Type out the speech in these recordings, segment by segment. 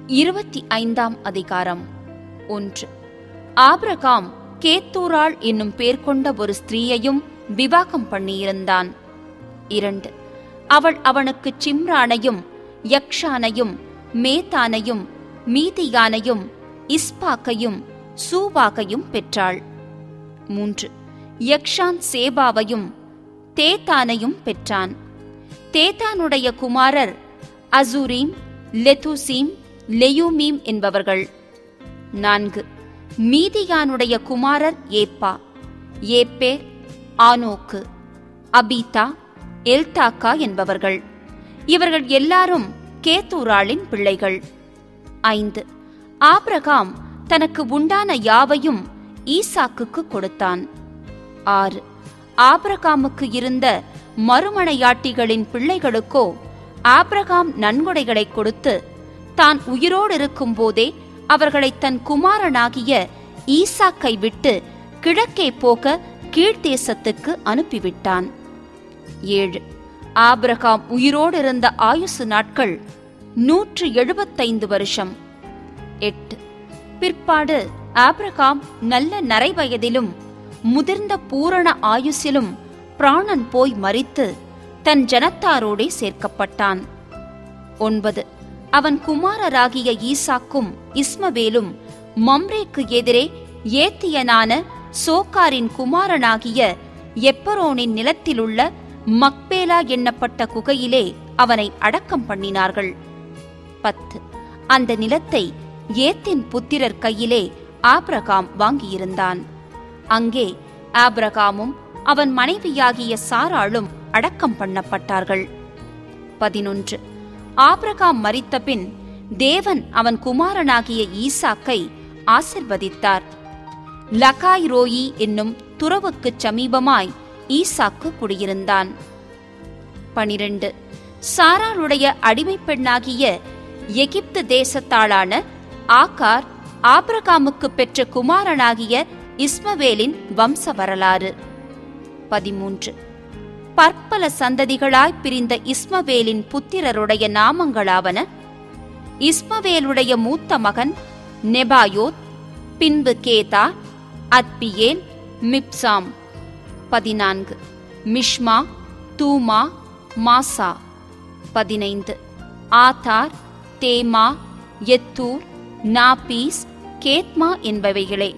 இருபத்தி ஐந்தாம் அதிகாரம் ஒன்று ஆபிரகாம் கேத்தூராள் என்னும் பேர் கொண்ட ஒரு ஸ்திரீயையும் விவாகம் பண்ணியிருந்தான் இரண்டு அவள் அவனுக்கு சிம்ரானையும் யக்ஷானையும் மேத்தானையும் மீதியானையும் இஸ்பாக்கையும் சூவாகையும் பெற்றாள் மூன்று யக்ஷான் சேபாவையும் தேத்தானையும் பெற்றான் தேத்தானுடைய குமாரர் அசூரீம் லெதுசீம் லெயூமீம் என்பவர்கள் நான்கு மீதியானுடைய குமாரர் ஏப்பா ஏப்பே ஆனோக்கு அபீதா எல்தாக்கா என்பவர்கள் இவர்கள் எல்லாரும் கேத்தூராளின் பிள்ளைகள் ஐந்து ஆபிரகாம் தனக்கு உண்டான யாவையும் ஈசாக்குக்கு கொடுத்தான் ஆறு ஆபிரகாமுக்கு இருந்த மறுமனையாட்டிகளின் பிள்ளைகளுக்கோ ஆபிரகாம் நன்கொடைகளை கொடுத்து தான் உயிரோடு இருக்கும்போதே அவர்களை தன் குமாரனாகிய ஈசாக்கை விட்டு கிழக்கே போக கீழ்த்தேசத்துக்கு அனுப்பிவிட்டான் ஏழு ஆபிரகாம் உயிரோடு இருந்த ஆயுசு நாட்கள் நூற்று எழுபத்தைந்து வருஷம் எட்டு பிற்பாடு ஆபிரகாம் நல்ல நரைவயதிலும் முதிர்ந்த பூரண ஆயுசிலும் பிராணன் போய் மரித்து தன் ஜனத்தாரோடே சேர்க்கப்பட்டான் ஒன்பது அவன் குமாரராகிய ஈசாக்கும் இஸ்மவேலும் மம்ரேக்கு எதிரே ஏத்தியனான சோக்காரின் குமாரனாகிய எப்பரோனின் நிலத்திலுள்ள மக்பேலா எண்ணப்பட்ட குகையிலே அவனை அடக்கம் பண்ணினார்கள் பத்து அந்த நிலத்தை ஏத்தின் புத்திரர் கையிலே ஆபிரகாம் வாங்கியிருந்தான் அங்கே ஆபிரகாமும் அவன் மனைவியாகிய சாராளும் அடக்கம் பண்ணப்பட்டார்கள் பதினொன்று ஆபிரகாம் மரித்தபின் தேவன் அவன் குமாரனாகிய ஈசாக்கை ஆசிர்வதித்தார் லகாய் ரோயி என்னும் துறவுக்குச் சமீபமாய் ஈசாக்கு குடியிருந்தான் பனிரெண்டு சாராளுடைய அடிமைப் பெண்ணாகிய எகிப்து தேசத்தாளான ஆகார் ஆபிரகாமுக்கு பெற்ற குமாரனாகிய இஸ்மவேலின் வம்ச வரலாறு பதிமூன்று பற்பல சந்ததிகளாய் பிரிந்த இஸ்மவேலின் புத்திரருடைய நாமங்களாவன இஸ்மவேலுடைய மூத்த மகன் நெபாயோத் பின்பு கேதா அத்பியேல் மிப்சாம் பதினான்கு மிஷ்மா தூமா மாசா பதினைந்து ஆதார் தேமா எத்தூர் நாபீஸ் கேத்மா என்பவைகளே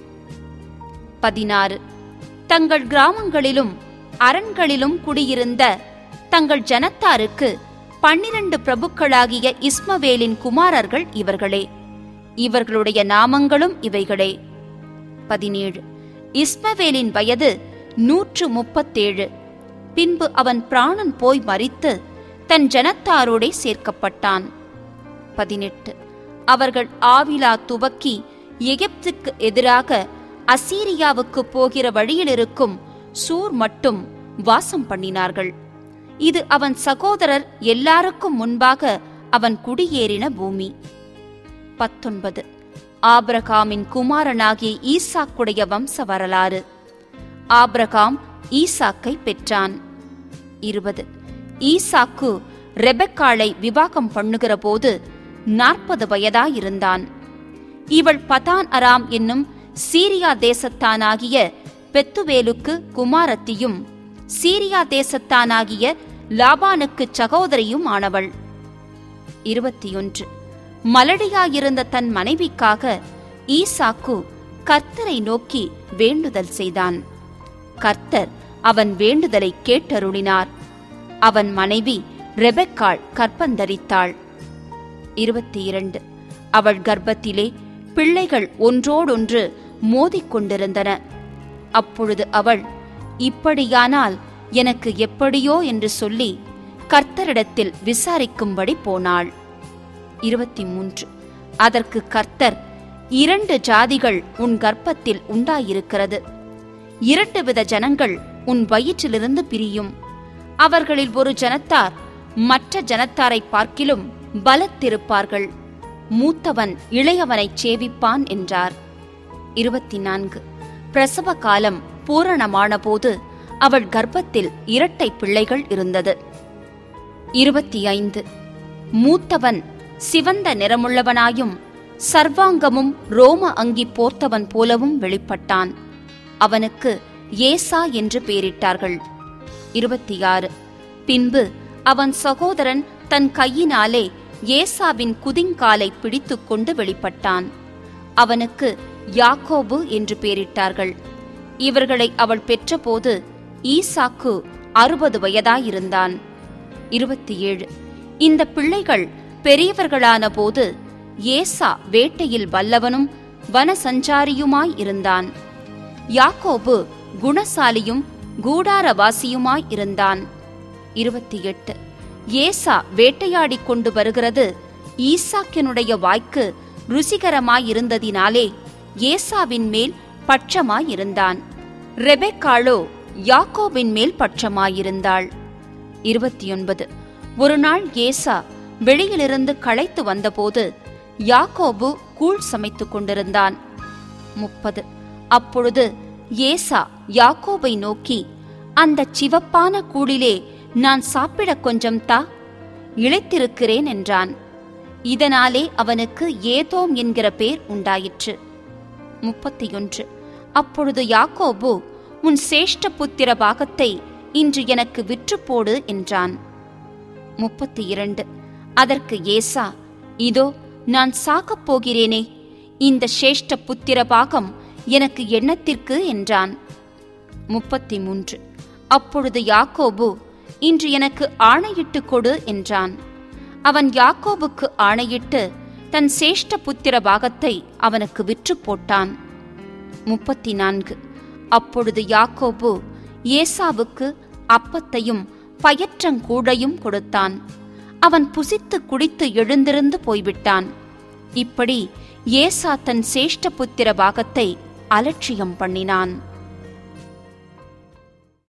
பதினாறு தங்கள் கிராமங்களிலும் அரண்களிலும் குடியிருந்த தங்கள் ஜனத்தாருக்கு பன்னிரண்டு பிரபுக்களாகிய இஸ்மவேலின் குமாரர்கள் இவர்களே இவர்களுடைய நாமங்களும் இவைகளே பதினேழு இஸ்மவேலின் வயது நூற்று முப்பத்தேழு பின்பு அவன் பிராணன் போய் மரித்து தன் ஜனத்தாரோடே சேர்க்கப்பட்டான் பதினெட்டு அவர்கள் ஆவிலா துவக்கி எகிப்துக்கு எதிராக அசீரியாவுக்கு போகிற வழியில் இருக்கும் சூர் மட்டும் வாசம் பண்ணினார்கள் இது அவன் சகோதரர் எல்லாருக்கும் முன்பாக அவன் குடியேறின பூமி பத்தொன்பது ஆபிரகாமின் குமாரனாகிய ஈசாக்குடைய வம்ச வரலாறு ஆபிரகாம் ஈசாக்கை பெற்றான் இருபது ஈசாக்கு ரெபெக்காளை விவாகம் பண்ணுகிற போது நாற்பது வயதாயிருந்தான் இவள் பதான் அராம் என்னும் சீரியா தேசத்தானாகிய பெத்துவேலுக்கு குமாரத்தியும் சீரியா தேசத்தானாகிய லாபானுக்கு சகோதரியும் ஆனவள் இருபத்தி ஒன்று மலடியாயிருந்த தன் மனைவிக்காக ஈசாக்கு கர்த்தரை நோக்கி வேண்டுதல் செய்தான் கர்த்தர் அவன் வேண்டுதலை கேட்டருளினார் அவன் மனைவி ரெபெக்காள் கற்பந்தரித்தாள் இருபத்தி இரண்டு அவள் கர்ப்பத்திலே பிள்ளைகள் ஒன்றோடொன்று மோதிக்கொண்டிருந்தன அப்பொழுது அவள் இப்படியானால் எனக்கு எப்படியோ என்று சொல்லி கர்த்தரிடத்தில் விசாரிக்கும்படி போனாள் இருபத்தி மூன்று அதற்கு கர்த்தர் இரண்டு ஜாதிகள் உன் கர்ப்பத்தில் உண்டாயிருக்கிறது இரண்டு வித ஜனங்கள் உன் வயிற்றிலிருந்து பிரியும் அவர்களில் ஒரு ஜனத்தார் மற்ற ஜனத்தாரை பார்க்கிலும் பலத்திருப்பார்கள் மூத்தவன் இளையவனைச் சேவிப்பான் என்றார் இருபத்தி நான்கு பிரசவ காலம் பூரணமான போது அவள் கர்ப்பத்தில் இரட்டை பிள்ளைகள் இருந்தது இருபத்தி ஐந்து மூத்தவன் சிவந்த நிறமுள்ளவனாயும் சர்வாங்கமும் ரோம அங்கி போர்த்தவன் போலவும் வெளிப்பட்டான் அவனுக்கு ஏசா என்று பெயரிட்டார்கள் இருபத்தி ஆறு பின்பு அவன் சகோதரன் தன் கையினாலே ஏசாவின் குதிங்காலை பிடித்துக் கொண்டு வெளிப்பட்டான் அவனுக்கு யாக்கோபு என்று பெயரிட்டார்கள் இவர்களை அவள் பெற்றபோது ஈசாக்கு அறுபது வயதாயிருந்தான் இருபத்தி ஏழு இந்த பிள்ளைகள் பெரியவர்களான போது ஏசா வேட்டையில் வல்லவனும் வனசஞ்சாரியுமாய் இருந்தான் யாக்கோபு குணசாலியும் கூடாரவாசியுமாய் இருந்தான் இருபத்தி எட்டு ஏசா வேட்டையாடிக் கொண்டு வருகிறது ஈசாக்கினுடைய வாய்க்கு ருசிகரமாயிருந்ததினாலே ஏசாவின் மேல் பட்சமாயிருந்தான் ரெபெக்காளோ யாக்கோபின் மேல் பட்சமாயிருந்தாள் இருபத்தி ஒன்பது ஒரு நாள் ஏசா வெளியிலிருந்து களைத்து வந்தபோது யாக்கோபு கூழ் சமைத்துக் கொண்டிருந்தான் முப்பது அப்பொழுது ஏசா யாக்கோபை நோக்கி அந்த சிவப்பான கூழிலே நான் சாப்பிட கொஞ்சம் தா இழைத்திருக்கிறேன் என்றான் இதனாலே அவனுக்கு ஏதோம் என்கிற பேர் உண்டாயிற்று முப்பத்தி ஒன்று அப்பொழுது யாக்கோபு உன் சேஷ்ட புத்திர பாகத்தை இன்று எனக்கு விற்று போடு என்றான் முப்பத்தி இரண்டு அதற்கு ஏசா இதோ நான் சாகப் போகிறேனே இந்த சேஷ்ட புத்திர பாகம் எனக்கு எண்ணத்திற்கு என்றான் முப்பத்தி மூன்று அப்பொழுது யாக்கோபு இன்று எனக்கு ஆணையிட்டு கொடு என்றான் அவன் யாக்கோபுக்கு ஆணையிட்டு தன் சேஷ்ட புத்திர பாகத்தை அவனுக்கு விற்று போட்டான் முப்பத்தி நான்கு அப்பொழுது யாக்கோபு ஏசாவுக்கு அப்பத்தையும் பயற்றங்கூடையும் கொடுத்தான் அவன் புசித்து குடித்து எழுந்திருந்து போய்விட்டான் இப்படி ஏசா தன் சேஷ்ட புத்திர பாகத்தை அலட்சியம் பண்ணினான்